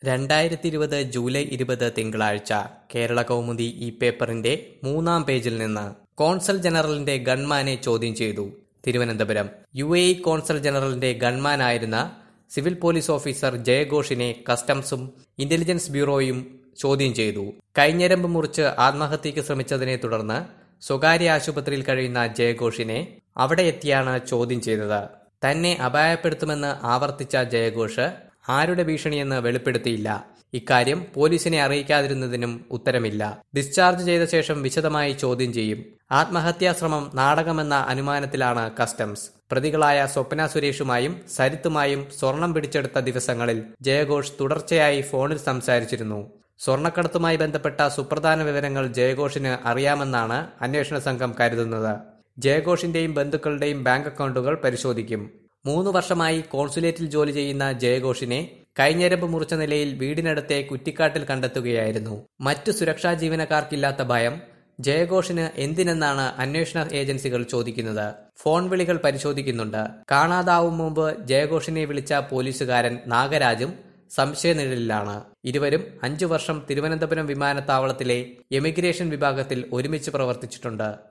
രണ്ടായിരത്തി ഇരുപത് ജൂലൈ ഇരുപത് തിങ്കളാഴ്ച കേരള കൗമുദി ഈ പേപ്പറിന്റെ മൂന്നാം പേജിൽ നിന്ന് കോൺസൽ ജനറലിന്റെ ഗൺമാനെ ചോദ്യം ചെയ്തു Thiruvananthapuram U A E consul ജനറലിന്റെ ഗൺമാനായിരുന്ന സിവിൽ പോലീസ് ഓഫീസർ ജയഘോഷിനെ കസ്റ്റംസും ഇന്റലിജൻസ് ബ്യൂറോയും ചോദ്യം ചെയ്തു കൈഞ്ഞരമ്പ് മുറിച്ച് ആത്മഹത്യക്ക് ശ്രമിച്ചതിനെ തുടർന്ന് സ്വകാര്യ ആശുപത്രിയിൽ കഴിയുന്ന ജയഘോഷിനെ അവിടെ എത്തിയാണ് ചോദ്യം ചെയ്തത് തന്നെ അപായപ്പെടുത്തുമെന്ന് ആവർത്തിച്ച ജയഘോഷ് ആരുടെ ഭീഷണിയെന്ന് വെളിപ്പെടുത്തിയില്ല ഇക്കാര്യം പോലീസിനെ അറിയിക്കാതിരുന്നതിനും ഉത്തരമില്ല ഡിസ്ചാർജ് ചെയ്ത ശേഷം വിശദമായി ചോദ്യം ചെയ്യും ആത്മഹത്യാശ്രമം നാടകമെന്ന അനുമാനത്തിലാണ് കസ്റ്റംസ് പ്രതികളായ സ്വപ്ന സുരേഷുമായും സരിത്തുമായും സ്വർണം പിടിച്ചെടുത്ത ദിവസങ്ങളിൽ ജയഘോഷ് തുടർച്ചയായി ഫോണിൽ സംസാരിച്ചിരുന്നു സ്വർണ്ണക്കടത്തുമായി ബന്ധപ്പെട്ട സുപ്രധാന വിവരങ്ങൾ ജയഘോഷിന് അറിയാമെന്നാണ് അന്വേഷണ സംഘം കരുതുന്നത് ജയഘോഷിന്റെയും ബന്ധുക്കളുടെയും ബാങ്ക് അക്കൗണ്ടുകൾ പരിശോധിക്കും മൂന്ന് വർഷമായി കോൺസുലേറ്റിൽ ജോലി ചെയ്യുന്ന ജയഘോഷിനെ കൈഞ്ഞരമ്പ് മുറിച്ച നിലയിൽ വീടിനടുത്തെ കുറ്റിക്കാട്ടിൽ കണ്ടെത്തുകയായിരുന്നു മറ്റു സുരക്ഷാ ജീവനക്കാർക്കില്ലാത്ത ഭയം ജയഘോഷിന് എന്തിനെന്നാണ് അന്വേഷണ ഏജൻസികൾ ചോദിക്കുന്നത് ഫോൺ വിളികൾ പരിശോധിക്കുന്നുണ്ട് കാണാതാവും മുമ്പ് ജയഘോഷിനെ വിളിച്ച പോലീസുകാരൻ നാഗരാജും സംശയനിഴലിലാണ് ഇരുവരും അഞ്ചു വർഷം തിരുവനന്തപുരം വിമാനത്താവളത്തിലെ എമിഗ്രേഷൻ വിഭാഗത്തിൽ ഒരുമിച്ച് പ്രവർത്തിച്ചിട്ടുണ്ട്